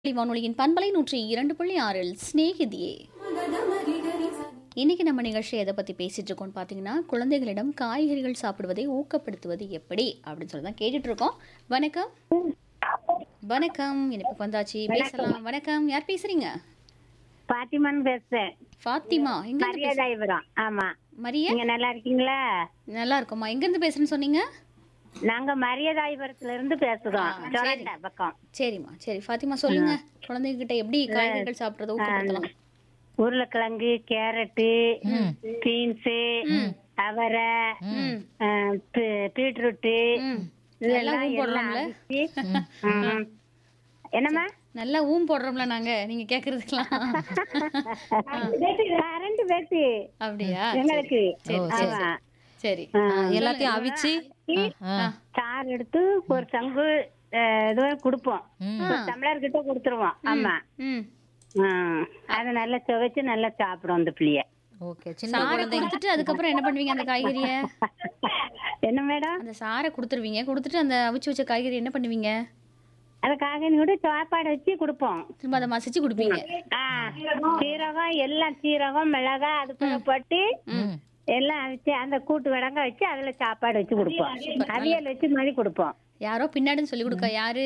வானொலியின் பண்பலை நூற்றி இரண்டு புள்ளி ஆறில் சிநேகிதியே இன்னைக்கு நம்ம நிகழ்ச்சி எதை பற்றி பேசிட்டு இருக்கோம்னு பார்த்தீங்கன்னா குழந்தைகளிடம் காய்கறிகள் சாப்பிடுவதை ஊக்கப்படுத்துவது எப்படி அப்படின்னு சொல்லி தான் கேட்டுட்டு இருக்கோம் வணக்கம் வணக்கம் எனக்கு வந்தாச்சு பேசலாம் வணக்கம் யார் பேசுறீங்க பாத்திமான்னு பேசுறேன் ஃபாத்திமா எங்க இருந்து பேச- மரியாதைபுரம் ஆமா மரியா நீங்க நல்லா இருக்கீங்களா நல்லா இருக்கோம்மா எங்க இருந்து பேசுறேன்னு சொன்னீங்க நாங்க மரியாதைபுரத்துல இருந்து பேசுறோம் சொரண்டா பக்கம் சரிம்மா சரி ஃபாத்திமா சொல்லுங்க குழந்தைங்க கிட்ட எப்படி காய்கறிகள் சாப்பிடுறத ஊக்கப்படுத்தலாம் உருளைக்கிழங்கு கேரட்டு பீன்ஸு அவரை ம் அஹ், பீ- பீட்ரூட்டு ம் இதெல்லாம் ஊம் எல்லாம் போடுறோம்ல? அவிச்சு, ம். என்னம்மா நல்லா ஊம் போடுறோம்ல நாங்க நீங்க கேக்குறதுக்கெல்லாம் கரண்ட் பேட்டு அப்படியா எங்களுக்கு சரி சரி ஆமா சரி ஆ, எல்லாத்தையும் அவிச்சு ஆ, சாறு எடுத்து ஒரு சங்கு அஹ், இது கொடுப்போம் ஒரு டம்ளர் கிட்ட கொடுத்துருவோம் ஆமா ம் ஆ, அதை நல்லா துவைச்சு நல்லா சாப்பிடும் அந்த பிள்ளைய ஓகே சின்ன சாரை குழந்தைங்க கொடுத்துட்டு அதுக்கப்புறம் என்ன பண்ணுவீங்க அந்த காய்கறிய என்ன மேடம் அந்த சாரை கொடுத்துருவீங்க கொடுத்துட்டு அந்த அவிச்சு வச்ச காய்கறி என்ன பண்ணுவீங்க அதுக்காக கூட சாப்பாடு வச்சு கொடுப்போம் திரும்ப அதை மசிச்சு கொடுப்பீங்க ஆ, சீரகம் எல்லாம் சீரகம் மிளகா அது கூட போட்டு எல்லாம் வச்சு அந்த கூட்டு விடங்க வச்சு அதுல சாப்பாடு வச்சு கொடுப்போம் அவியல் வச்சு மாதிரி கொடுப்போம் யாரோ பின்னாடின்னு சொல்லி கொடுக்க யாரு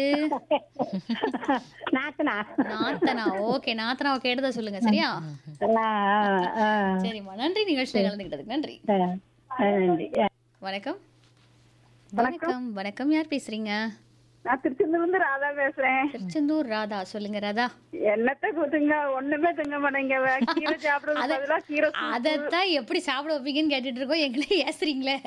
நாத்தனா நாத்தனா ஓகே நாத்தனாவை கேட்டதா சொல்லுங்க சரியா ஆ, ஆ, சரிம்மா நன்றி நிகழ்ச்சியில் கலந்துக்கிட்டதுக்கு நன்றி ஆ, ஆ, நன்றி. வணக்கம் வணக்கம் வணக்கம் யார் பேசுறீங்க நான் திருச்செந்தூர்ல இருந்து ராதா பேசுறேன் திருச்செந்தூர் ராதா சொல்லுங்க ராதா என்னத்த கூத்துங்க ஒண்ணுமே திங்க மாட்டேங்க கீரை சாப்பிடுறது பதிலா கீரை சூப்பு, அதைத்தான் எப்படி சாப்பிட வைப்பீங்கன்னு கேட்டுட்டு இருக்கோம் எங்களே ஏசுறீங்களே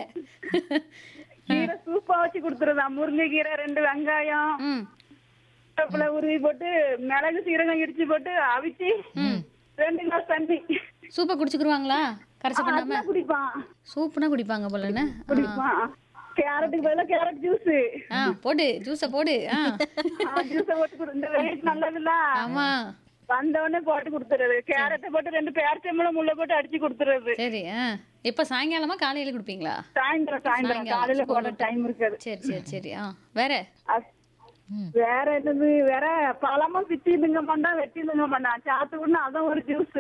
கீரை சூப்பா வச்சு கொடுத்துருதா முருங்கை கீரை ரெண்டு வெங்காயம் ம் கருவேப்பிலை உருவி போட்டு மிளகு சீரகம் இடிச்சு போட்டு அவிச்சு ரெண்டு கிளாஸ் தண்ணி சூப்பை குடிச்சுக்குருவாங்களா கரைச்சி பண்ணாம அதெல்லாம் குடிப்பான் சூப்புனா குடிப்பாங்க போலன்னு குடிப்பான் கேரட்டுக்கு பதிலா கேரட் ஜூஸ் ஆ போடு ஜூஸை போடு ஆ ஜூஸ போட்டு கொடு இந்த வெயிட் நல்லதுல்ல ஆமா வந்த உடனே போட்டு கொடுத்துறது கேரட்டை போட்டு ரெண்டு பேரச்சம்பளம் முள்ள போட்டு அடிச்சு கொடுத்துறது சரி ஆ இப்போ சாயங்காலமா காலையில குடிப்பீங்களா சாயந்தரம் சாயந்தரம் காலையில போட டைம் இருக்காது சரி சரி சரி ஆ வேற அஸ்- வேற என்னது வேற பழமும் பிச்சு திங்க மாட்டான் வெட்டி திங்க மாட்டான் சாத்து விடணும் அதான் ஒரு ஜூஸ்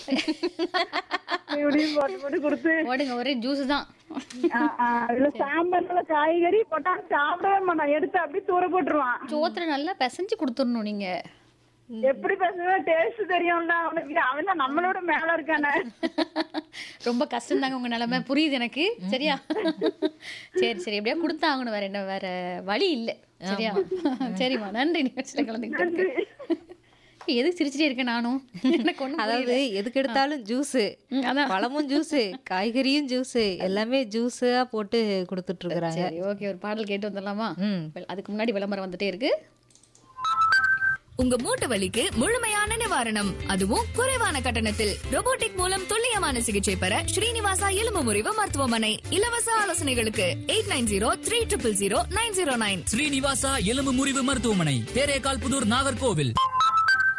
இப்படியும் போட்டு போட்டு கொடுத்து ஓடுங்க ஒரே ஜூஸ் தான் ஆ, ஆ, அதுல சாம்பார்ல காய்கறி போட்டா சாப்பிடவே மாட்டான் எடுத்து அப்படியே தூர போட்டுருவான் சோத்துல நல்லா பிசைஞ்சு கொடுத்துடணும் நீங்க எப்படி பேசுனா டேஸ்ட் தெரியும்ல அவனுக்கு அவன் தான் நம்மளோட மேல இருக்கானே ரொம்ப கஷ்டம் தாங்க உங்க நிலைமை புரியுது எனக்கு சரியா சரி சரி எப்படியா கொடுத்தாகணும் வேற என்ன வேற வழி இல்ல சரியா சரிம்மா நன்றி நிகழ்ச்சியில கலந்துக்கிட்டு எதுக்கு சிரிச்சிட்டே இருக்கேன் நானும் எனக்கு ஒண்ணும் அதாவது எதுக்கு எடுத்தாலும் ஜூஸ் ம், அதான் பழமும் ஜூஸ் காய்கறியும் ஜூஸ் எல்லாமே ஜூஸா போட்டு கொடுத்துட்டு இருக்கிறாங்க சரி ஓகே ஒரு பாடல் கேட்டு வந்துடலாமா ம் வெ- அதுக்கு முன்னாடி விளம்பரம் வந்துட்டே இருக்கு உங்க மூட்டு வலிக்கு முழுமையான நிவாரணம் அதுவும் குறைவான கட்டணத்தில் robotic மூலம் துல்லியமான சிகிச்சை பெற ஸ்ரீனிவாசா எலும்பு முறிவு மருத்துவமனை இலவச ஆலோசனைகளுக்கு eight nine zero three triple zero nine zero nine Srinivasa எலும்பு முறிவு மருத்துவமனை தேரேகால் புதூர் நாகர்கோவில்